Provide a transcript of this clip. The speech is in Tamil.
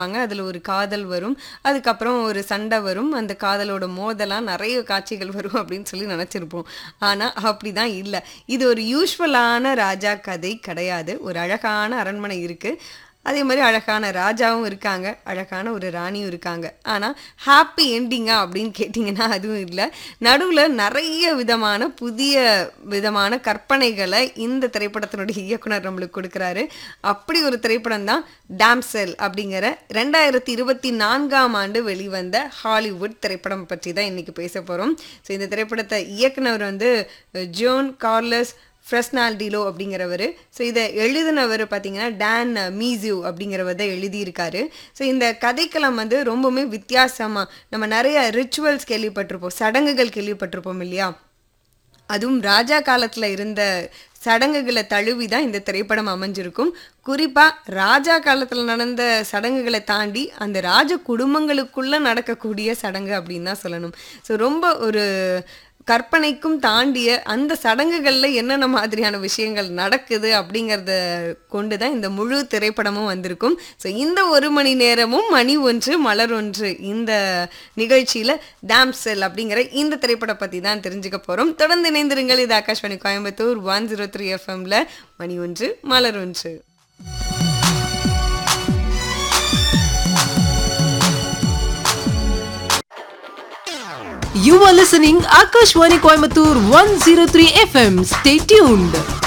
வாங்க. அதுல ஒரு காதல் வரும். அதுக்கப்புறம் ஒரு சண்டை வரும். அந்த காதலோட மோதலா நெறைய காட்சிகள் வரும் அப்படின்னு சொல்லி நெனச்சிருப்போம். ஆனா, அப்படிதான் இல்ல. இது ஒரு யூசுவலான ராஜா கதை கிடையாது. ஒரு அழகான அரண்மனை இருக்கு. அதே மாரி அழகான ராஜாவும் இருக்காங்க. அழகான ஒரு ராணியும் இருக்காங்க. ஆனா, ஹாப்பி எண்டிங்கா அப்படின்னு கேட்டீங்கன்னா, அதுவும் இல்ல. நடுவுல நெறைய விதமான புதிய விதமான கற்பனைகள இந்த திரைப்படத்தினுடைய இயக்குனர் நம்மளுக்கு குடுக்குறாரு. அப்படி ஒரு திரைப்படம் தான் டாம்செல் அப்படிங்கிற 2024ஆம் ஆண்டு வெளிவந்த ஹாலிவுட் திரைப்படம் பற்றி தான் இன்னைக்கு பேசப் போறோம். ஸோ இந்த திரைப்படத்த இயக்குனவர் வந்து ஜோன் கார்லஸ் ஃப்ரெஸ்னால்டிலோ அப்படிங்கிறவரு. ஸோ இத எழுதினவரு பார்த்தீங்கன்னா, டான் மீசியூ அப்படிங்கிறவர் தான் எழுதியிருக்காரு. ஸோ இந்த கதைக்களம் வந்து ரொம்பவுமே வித்தியாசமா நம்ம நெறைய ரிச்சுவல்ஸ் கேள்விப்பட்டிருப்போம். சடங்குகள் கேள்விப்பட்டிருப்போம் இல்லையா? அதுவும் ராஜா காலத்துல இருந்த சடங்குகள தழுவி தான் இந்த திரைப்படம் அமைஞ்சிருக்கும். குறிப்பா ராஜா காலத்துல நடந்த சடங்குகள தாண்டி, அந்த ராஜ குடும்பங்களுக்குள்ள நடக்கக்கூடிய சடங்கு அப்படின்னு தான் சொல்லணும். ஸோ ரொம்ப ஒரு கற்பனைக்கும் தாண்டிய அந்த சடங்குகள்ல என்னென்ன மாதிரியான விஷயங்கள் நடக்குது அப்படிங்கிறத கொண்டு தான் இந்த முழு திரைப்படமும் வந்திருக்கும். ஸோ இந்த 1 மணி நேரமும் மணி ஒன்று மலர் ஒன்று இந்த நிகழ்ச்சியில டாம்செல் அப்படிங்கிற இந்த திரைப்படம் பத்தி தான் தெரிஞ்சுக்க போறோம். தொடர்ந்து இணைந்திருங்கள். இது ஆகாஷ்வாணி கோயம்புத்தூர் 103 எஃப்எம்ல மணி ஒன்று மலர் ஒன்று. You are listening Akashwani Coimbatore 103 FM. Stay tuned.